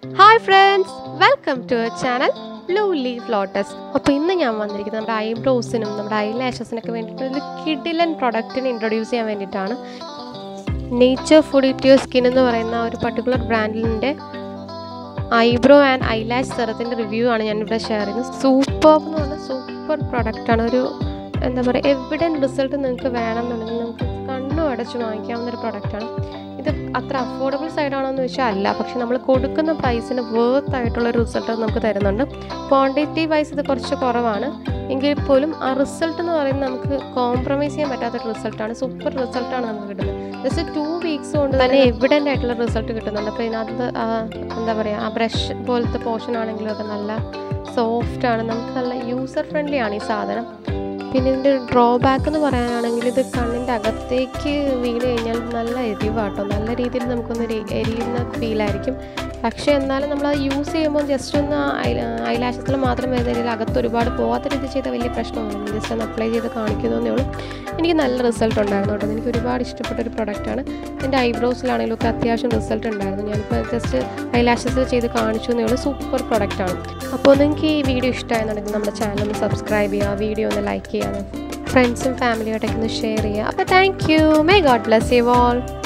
hi friends welcome to our channel Blue Leaf Lotus അപ്പോൾ ഇന്ന് ഞാൻ വന്നിരിക്കുന്നത് നമ്മുടെ ഐബ്രോസിനും നമ്മുടെ ഐ ലാഷസിനൊക്കെ വേണ്ടിയിട്ട് ഒരു കിഡിലൻ പ്രൊഡക്റ്റിനെ ഇൻട്രൊഡ്യൂസ് ചെയ്യാൻ വേണ്ടിയിട്ടാണ് നേച്ചർ ഫുഡ് ഇറ്റ് സ്കിൻ എന്ന് പറയുന്ന ഒരു പർട്ടിക്കുലർ ബ്രാൻഡിൻ്റെ ഐബ്രോ ആൻഡ് ഐലാഷ് സെറത്തിൻ്റെ റിവ്യൂ ആണ് ഞാനിവിടെ ഷെയർ ചെയ്യുന്നത് സൂപ്പർ എന്ന് പറഞ്ഞാൽ സൂപ്പർ പ്രൊഡക്റ്റാണ് ഒരു എന്താ പറയുക എവിഡൻ റിസൾട്ട് നിങ്ങൾക്ക് വേണമെന്നുണ്ടെങ്കിൽ നിങ്ങൾക്ക് കണ്ണും അടച്ച് വാങ്ങിക്കാവുന്ന ഒരു പ്രൊഡക്റ്റാണ് ഇത് അത്ര അഫോർഡബിൾ സൈഡാണോ എന്ന് വെച്ചാൽ അല്ല പക്ഷെ നമ്മൾ കൊടുക്കുന്ന പ്രൈസിന് വേർത്ത് ആയിട്ടുള്ള ഒരു റിസൾട്ട് നമുക്ക് തരുന്നുണ്ട് ക്വാണ്ടിറ്റി വൈസ് ഇത് കുറച്ച് കുറവാണ് എങ്കിൽ പോലും ആ റിസൾട്ട് എന്ന് പറയുന്നത് നമുക്ക് കോംപ്രമൈസ് ചെയ്യാൻ പറ്റാത്ത റിസൾട്ടാണ് സൂപ്പർ റിസൾട്ടാണ് നമുക്ക് കിട്ടുന്നത് ജസ്റ്റ് ടു വീക്സ് കൊണ്ട് തന്നെ എവിഡൻ്റ് ആയിട്ടുള്ള റിസൾട്ട് കിട്ടുന്നുണ്ട് അപ്പോൾ ഇതിനകത്ത് ആ, എന്താ പറയുക ആ ബ്രഷ് പോലത്തെ പോർഷൻ ആണെങ്കിലും ഒക്കെ നല്ല സോഫ്റ്റ് ആണ് നമുക്ക് നല്ല യൂസർ ഫ്രണ്ട്ലി ആണ് ഈ സാധനം പിന്നെ ഇതിൻ്റെ ഡ്രോബാക്ക് എന്ന് പറയാനാണെങ്കിൽ ഇത് കണ്ണിൻ്റെ അകത്തേക്ക് വീണ് കഴിഞ്ഞാൽ നല്ല എരിവാട്ടോ നല്ല രീതിയിൽ നമുക്കൊന്ന് എരി- എരിയുന്ന ഫീലായിരിക്കും പക്ഷേ എന്നാലും നമ്മൾ അത് യൂസ് ചെയ്യുമ്പോൾ ജസ്റ്റ് ഒന്ന് ഐലാഷത്തിൽ മാത്രം വരുന്ന രീതിയിൽ അകത്ത് ഒരുപാട് പോകാത്ത രീതിയിൽ ചെയ്ത വലിയ പ്രശ്നമൊന്നുമില്ല ജസ്റ്റ് ഒന്ന് അപ്ലൈ ചെയ്ത് കാണിക്കുന്നതേ ഉള്ളൂ എനിക്ക് നല്ല റിസൾട്ട് ഉണ്ടായിരുന്നു കേട്ടോ എനിക്ക് ഒരുപാട് ഇഷ്ടപ്പെട്ട ഒരു പ്രൊഡക്റ്റാണ് എൻ്റെ ഐബ്രോസിലാണെങ്കിലും ഒക്കെ അത്യാവശ്യം റിസൾട്ട് ഉണ്ടായിരുന്നു ഞാനിപ്പോൾ ജസ്റ്റ് ഐലാഷസിൽ ചെയ്ത് കാണിച്ചു എന്നേ ഉള്ളൂ സൂപ്പർ പ്രൊഡക്റ്റാണ് അപ്പോൾ നിങ്ങൾക്ക് ഈ വീഡിയോ ഇഷ്ടമായെന്നുണ്ടെങ്കിൽ നമ്മുടെ ചാനൽ ഒന്ന് സബ്സ്ക്രൈബ് ചെയ്യുക വീഡിയോ ഒന്ന് ലൈക്ക് ചെയ്യുക ഫ്രണ്ട്സും ഫാമിലിയായിട്ടൊക്കെ ഒന്ന് ഷെയർ ചെയ്യുക അപ്പോൾ thank you may God bless you all